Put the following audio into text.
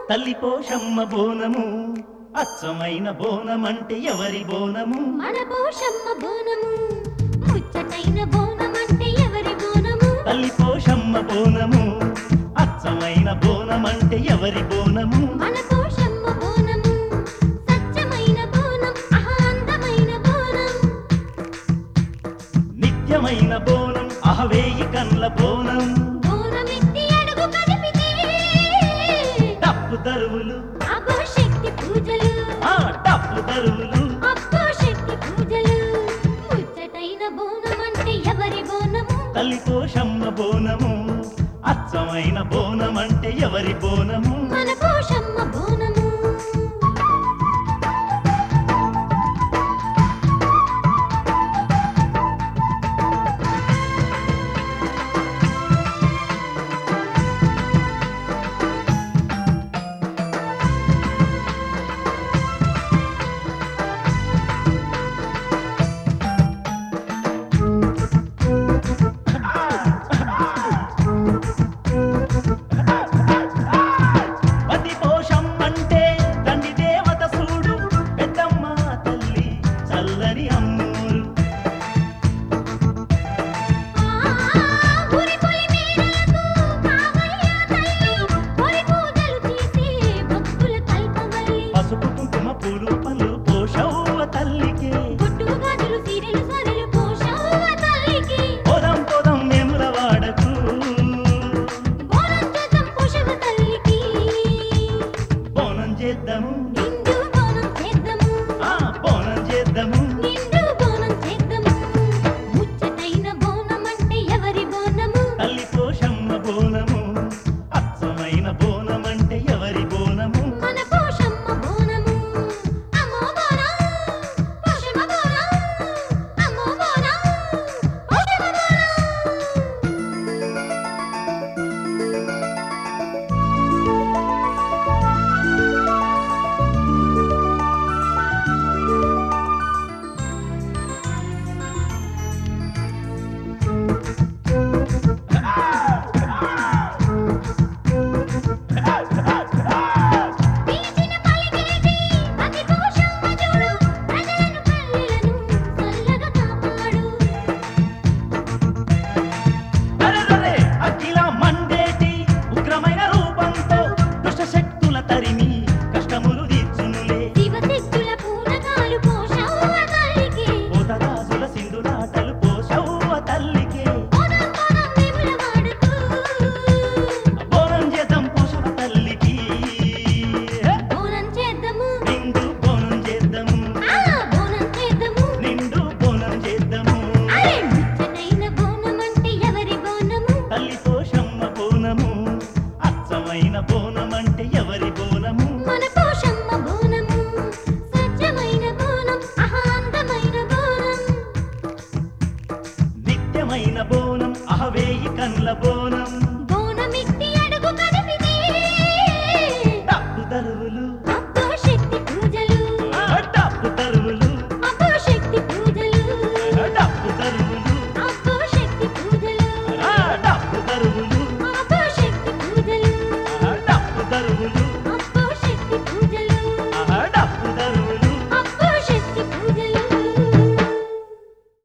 తల్లి పోషమ్మ బోనము అచ్చమైన బోనమంటే ఎవరి బోనము మన పోషమ్మ బోనము ముచ్చటైన బోనమంటే ఎవరి బోనము తల్లి పోషమ్మ బోనము అచ్చమైన బోనమంటే ఎవరి బోనము మన పోషమ్మ బోనము సత్యమైన బోనం ఆహా అందమైన బోనం నిత్యమైన బోనం అహవేయి కండ్ల బోనం బోనమెత్తి అడుగు కదిపితే డప్పు దరువులు అగో శక్తి పూజలు ఆ డప్పు దరువులు అబ్బో శక్తి పూజలు ముచ్చటైన బోనమంటే ఎవరి బోనము తల్లి పోషమ్మ బోనము అచ్చమైన బోనమంటే ఎవరి బోనము మన పోషమ్మ బోనము